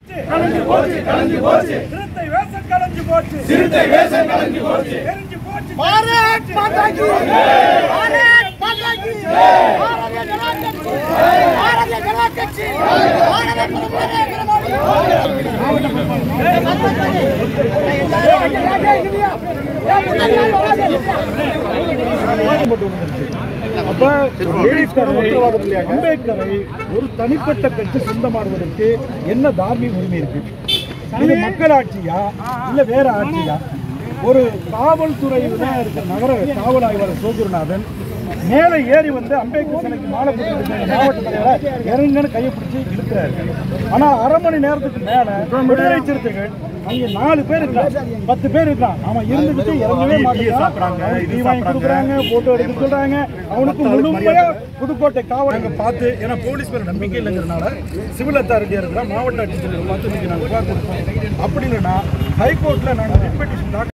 கலைஞ்சு போச்சு கலைஞ்சு போச்சு சிறுத்தை வேஷம் கலைஞ்சு போச்சு சிறுத்தை வேஷம் கலைஞ்சு போச்சு தெரிஞ்சு போச்சு பாரத் மாதா கி பாரத் மாதா கி பாரதிய ஜனதா கட்சி பாரதிய ஜனதா கட்சி பாரதிய பிரதமரே அப்ப அம்பேத்கரை அம்பேத்கரை ஒரு தனிப்பட்ட கட்சி சொந்தமாடுவதற்கு என்ன தார்மீக உரிமை இருக்கு இது மக்களாட்சியா இல்ல வேற ஆட்சியா ஒரு காவல்துறையில் தான் இருக்கிற நகர காவல் ஆய்வாளர் சோகுருநாதன் மேலே ஏறி வந்து அம்பேத்கர் சிலைக்கு மாலை போட்டு மாவட்ட தலைவரை இறங்குன்னு கையை பிடிச்சி இழுக்கிறாரு ஆனா அரை மணி நேரத்துக்கு மேல விடுதலை சிறுத்தைகள் அங்க நாலு பேர் இருக்காங்க பத்து பேர் இருக்கான் அவன் இருந்துட்டு இறங்கவே மாட்டேங்கிறான் டீ வாங்கி கொடுக்குறாங்க போட்டோ எடுக்க சொல்றாங்க அவனுக்கு முழுமையா புதுக்கோட்டை காவல் அங்க பார்த்து ஏன்னா போலீஸ் மேல நம்பிக்கை இல்லைங்கிறனால சிவில் அத்தாரிட்டியா இருக்கிற மாவட்ட ஆட்சியர் பார்த்து இன்னைக்கு நாங்கள் கொடுப்போம் அப்படி இல்லைன்னா ஹைகோர்ட்ல நாங்கள் பெட்டிஷன் தாக்கல்